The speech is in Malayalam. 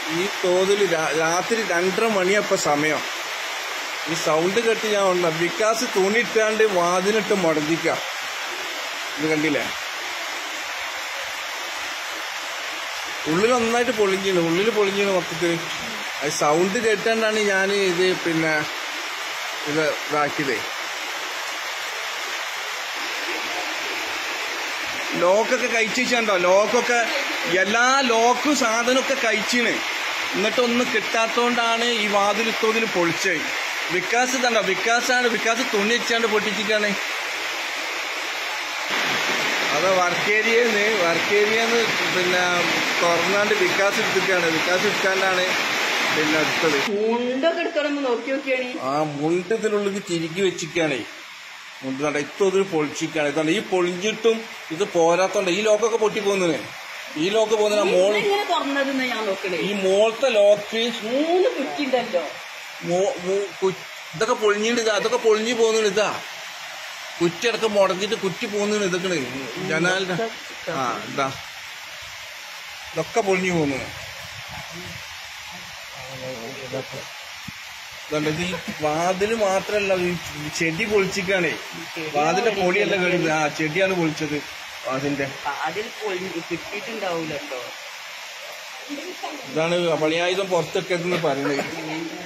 ഈ തോതിൽ രാത്രി രണ്ടര മണിയപ്പ സമയം ഈ സൗണ്ട് കെട്ടി ഞാൻ ഉണ്ട് വികാസ് തുണിയിട്ടാണ്ട് വാതിലിട്ട് മുടങ്ങിക്ക ഇത് കണ്ടില്ലേ ഉള്ളിൽ നന്നായിട്ട് പൊളിഞ്ഞിന് ഉള്ളിൽ പൊളിഞ്ഞിന് മൊത്തത്തിൽ അത് സൗണ്ട് കേട്ടാണ്ടാണ് ഞാൻ ഇത് പിന്നെ ഇത് ഇതാക്കിയതേ ലോക്കൊക്കെ കഴിച്ചിട്ടുണ്ടോ ലോക്കൊക്കെ എല്ലാ ലോക്കും സാധനമൊക്കെ കഴിച്ചിന് എന്നിട്ടൊന്നും കിട്ടാത്തോണ്ടാണ് ഈ വാതിൽ തോതിൽ പൊളിച്ചത് വികാസ് ഇതണ്ടോ വികാസാണ് വികാസ് തുണി വെച്ചാണ്ട് പൊട്ടിച്ചിട്ടാണ് അത് വർക്ക് ഏരിയന്ന് വർക്ക് ഏരിയന്ന് പിന്നെ തുറന്നാണ്ട് വികാസ് എടുത്തിട്ടാണ് വികാസ് എടുക്കാണ്ടാണ് പിന്നെ എടുത്തത് മുണ്ടൊക്കെ എടുക്കണം നോക്കി നോക്കിയാണ് ആ മുണ്ട് ഇതിനുള്ളിൽ തിരികെ വെച്ചിരിക്കുകയാണേ മുണ്ട് കണ്ട ഇത്തതിൽ പൊളിച്ചിരിക്കുകയാണ് ഇതാണ് ഈ പൊളിഞ്ഞിട്ടും ഇത് പോരാത്തോണ്ട് ഈ ലോക്കൊക്കെ പൊട്ടി പോകുന്നതിന് ഈ ലോക്ക് പോകുന്ന മോൾ എങ്ങനെ തുറന്നതെന്ന് ഞാൻ നോക്കണേ ഈ മോളത്തെ ലോക്ക് മൂന്ന് കുറ്റിണ്ടല്ലോ മോ- മൂ- കു- ഇതൊക്കെ പൊളിഞ്ഞിട്ട് ഇതാ അതൊക്കെ പൊളിഞ്ഞു പോകുന്നു ഇതാ കുറ്റിയടക്കം മുടങ്ങിട്ട് കുറ്റി പോകുന്നു ഇതൊക്കെ ജനാലിന്റെ ആ ഇതാ ഇതൊക്കെ പൊളിഞ്ഞു പോകുന്നു ഇതുണ്ട് ഇത് ഈ വാതില് മാത്രല്ല ഈ ചെടി പൊളിച്ചിക്കാണേ വാതിന്റെ പൊളിയല്ല കഴിയുന്നത് ആ ചെടിയാണ് പൊളിച്ചത് വാതിന്റെ അതിൽ പൊളി കിട്ടിയിട്ടുണ്ടാവൂല കേട്ടോ ഇതാണ് പണിയായുധം പുറത്തൊക്കെ പറയുന്നത്